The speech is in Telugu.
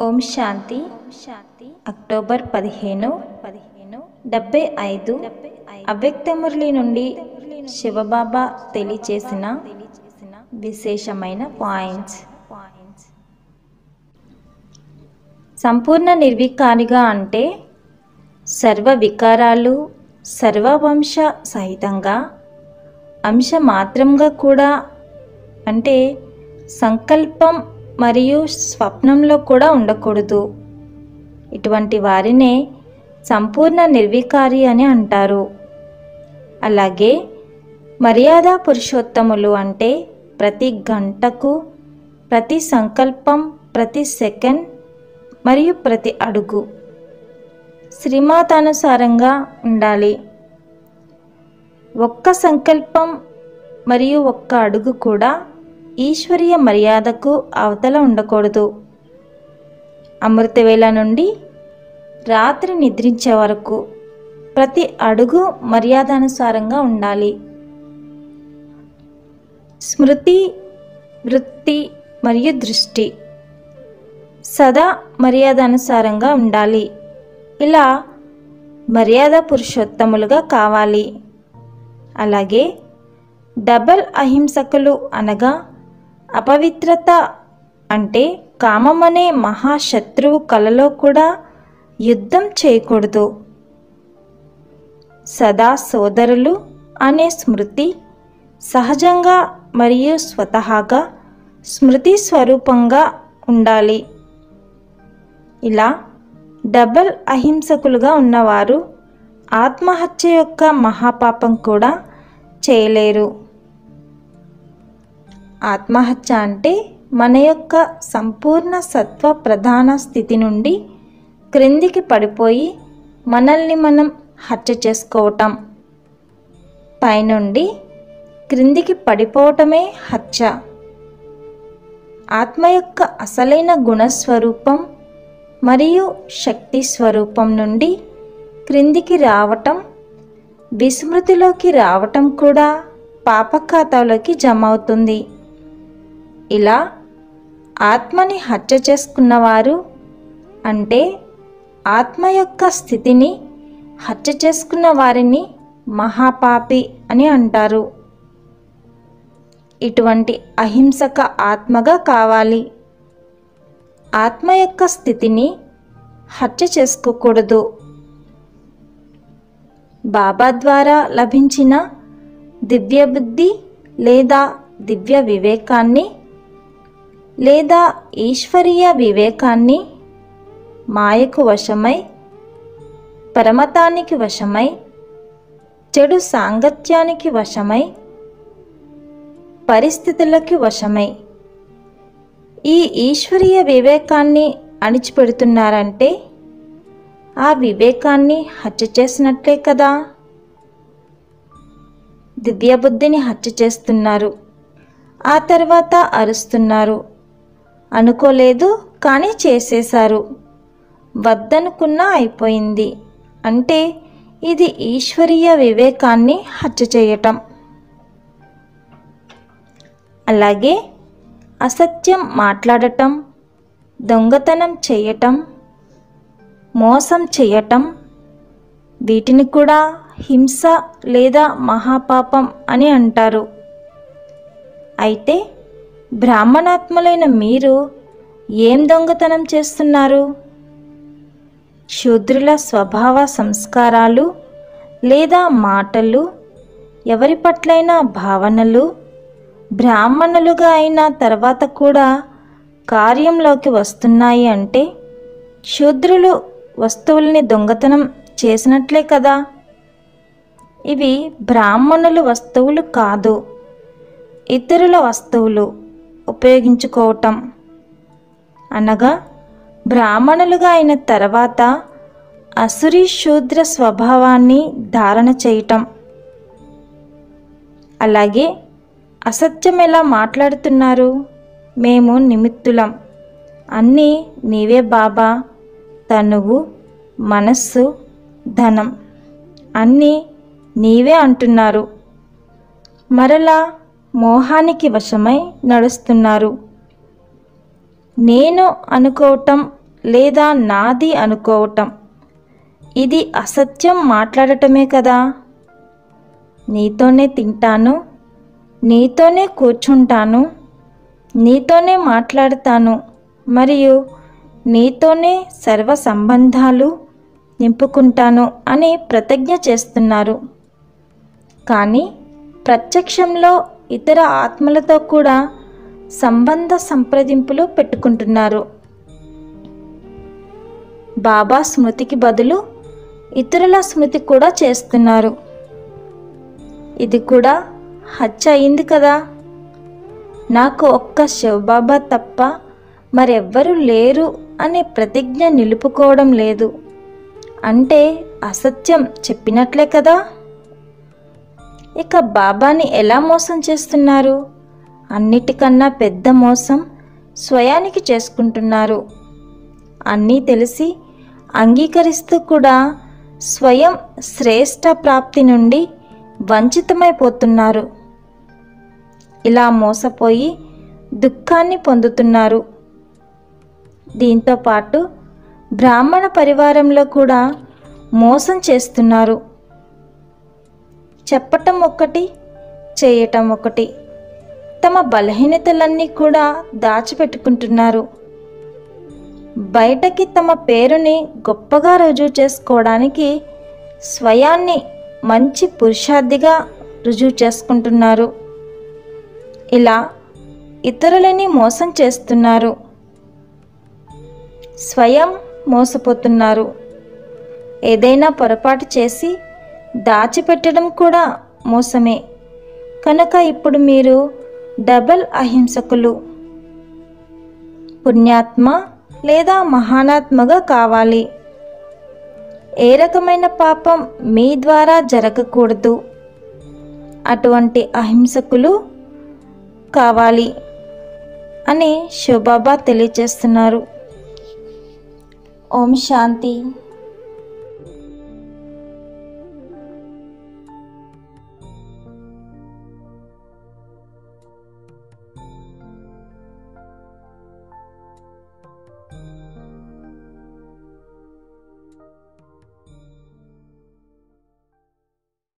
ఓం శాంతి శాంతి అక్టోబర్ పదిహేను పదిహేను డెబ్బై ఐదు అవ్యక్త మురళి నుండి శివబాబా తెలియచేసిన విశేషమైన పాయింట్స్ పాయింట్స్ సంపూర్ణ నిర్వికారిగా అంటే సర్వ వికారాలు సర్వవంశ సహితంగా అంశ మాత్రంగా కూడా అంటే సంకల్పం మరియు స్వప్నంలో కూడా ఉండకూడదు ఇటువంటి వారినే సంపూర్ణ నిర్వికారి అని అంటారు అలాగే మర్యాద పురుషోత్తములు అంటే ప్రతి గంటకు ప్రతి సంకల్పం ప్రతి సెకండ్ మరియు ప్రతి అడుగు శ్రీమాతానుసారంగా ఉండాలి ఒక్క సంకల్పం మరియు ఒక్క అడుగు కూడా ఈశ్వరీయ మర్యాదకు అవతల ఉండకూడదు అమృతవేళ నుండి రాత్రి నిద్రించే వరకు ప్రతి అడుగు మర్యాదానుసారంగా ఉండాలి స్మృతి వృత్తి మరియు దృష్టి సదా మర్యాదానుసారంగా ఉండాలి ఇలా మర్యాద పురుషోత్తములుగా కావాలి అలాగే డబల్ అహింసకులు అనగా అపవిత్రత అంటే కామం అనే మహాశత్రువు కలలో కూడా యుద్ధం చేయకూడదు సదా సోదరులు అనే స్మృతి సహజంగా మరియు స్వతహాగా స్మృతి స్వరూపంగా ఉండాలి ఇలా డబల్ అహింసకులుగా ఉన్నవారు ఆత్మహత్య యొక్క మహాపాపం కూడా చేయలేరు ఆత్మహత్య అంటే మన యొక్క సంపూర్ణ సత్వ ప్రధాన స్థితి నుండి క్రిందికి పడిపోయి మనల్ని మనం హత్య చేసుకోవటం పైనుండి క్రిందికి పడిపోవటమే హత్య ఆత్మ యొక్క అసలైన గుణస్వరూపం మరియు శక్తి స్వరూపం నుండి క్రిందికి రావటం విస్మృతిలోకి రావటం కూడా పాపఖాతాలోకి జమ అవుతుంది ఇలా ఆత్మని హత్య చేసుకున్నవారు అంటే ఆత్మ యొక్క స్థితిని హత్య చేసుకున్న వారిని మహాపాపి అని అంటారు ఇటువంటి అహింసక ఆత్మగా కావాలి ఆత్మ యొక్క స్థితిని హత్య చేసుకోకూడదు బాబా ద్వారా లభించిన దివ్య బుద్ధి లేదా దివ్య వివేకాన్ని లేదా ఈశ్వరీయ వివేకాన్ని మాయకు వశమై పరమతానికి వశమై చెడు సాంగత్యానికి వశమై పరిస్థితులకి వశమై ఈ ఈశ్వరీయ వివేకాన్ని అణిచిపెడుతున్నారంటే ఆ వివేకాన్ని హత్య చేసినట్లే కదా దివ్యబుద్ధిని హత్య చేస్తున్నారు ఆ తర్వాత అరుస్తున్నారు అనుకోలేదు కానీ చేసేశారు వద్దనుకున్నా అయిపోయింది అంటే ఇది ఈశ్వరీయ వివేకాన్ని హత్య చేయటం అలాగే అసత్యం మాట్లాడటం దొంగతనం చేయటం మోసం చేయటం వీటిని కూడా హింస లేదా మహాపాపం అని అంటారు అయితే బ్రాహ్మణాత్మలైన మీరు ఏం దొంగతనం చేస్తున్నారు శూద్రుల స్వభావ సంస్కారాలు లేదా మాటలు ఎవరి పట్లైనా భావనలు బ్రాహ్మణులుగా అయిన తర్వాత కూడా కార్యంలోకి వస్తున్నాయి అంటే శూద్రులు వస్తువుల్ని దొంగతనం చేసినట్లే కదా ఇవి బ్రాహ్మణుల వస్తువులు కాదు ఇతరుల వస్తువులు ఉపయోగించుకోవటం అనగా బ్రాహ్మణులుగా అయిన తర్వాత అసురి శూద్ర స్వభావాన్ని ధారణ చేయటం అలాగే అసత్యం ఎలా మాట్లాడుతున్నారు మేము నిమిత్తులం అన్నీ నీవే బాబా తనువు మనస్సు ధనం అన్నీ నీవే అంటున్నారు మరలా మోహానికి వశమై నడుస్తున్నారు నేను అనుకోవటం లేదా నాది అనుకోవటం ఇది అసత్యం మాట్లాడటమే కదా నీతోనే తింటాను నీతోనే కూర్చుంటాను నీతోనే మాట్లాడతాను మరియు నీతోనే సర్వ సంబంధాలు నింపుకుంటాను అని ప్రతిజ్ఞ చేస్తున్నారు కానీ ప్రత్యక్షంలో ఇతర ఆత్మలతో కూడా సంబంధ సంప్రదింపులు పెట్టుకుంటున్నారు బాబా స్మృతికి బదులు ఇతరుల స్మృతి కూడా చేస్తున్నారు ఇది కూడా హత్య అయింది కదా నాకు ఒక్క శివబాబా తప్ప మరెవ్వరూ లేరు అనే ప్రతిజ్ఞ నిలుపుకోవడం లేదు అంటే అసత్యం చెప్పినట్లే కదా ఇక బాబాని ఎలా మోసం చేస్తున్నారు అన్నిటికన్నా పెద్ద మోసం స్వయానికి చేసుకుంటున్నారు అన్నీ తెలిసి అంగీకరిస్తూ కూడా స్వయం శ్రేష్ట ప్రాప్తి నుండి వంచితమైపోతున్నారు ఇలా మోసపోయి దుఃఖాన్ని పొందుతున్నారు దీంతో పాటు బ్రాహ్మణ పరివారంలో కూడా మోసం చేస్తున్నారు చెప్పటం ఒకటి చేయటం ఒకటి తమ బలహీనతలన్నీ కూడా దాచిపెట్టుకుంటున్నారు బయటకి తమ పేరుని గొప్పగా రుజువు చేసుకోవడానికి స్వయాన్ని మంచి పురుషార్థిగా రుజువు చేసుకుంటున్నారు ఇలా ఇతరులని మోసం చేస్తున్నారు స్వయం మోసపోతున్నారు ఏదైనా పొరపాటు చేసి దాచిపెట్టడం కూడా మోసమే కనుక ఇప్పుడు మీరు డబల్ అహింసకులు పుణ్యాత్మ లేదా మహానాత్మగా కావాలి ఏ రకమైన పాపం మీ ద్వారా జరగకూడదు అటువంటి అహింసకులు కావాలి అని శివబాబా తెలియచేస్తున్నారు ఓం శాంతి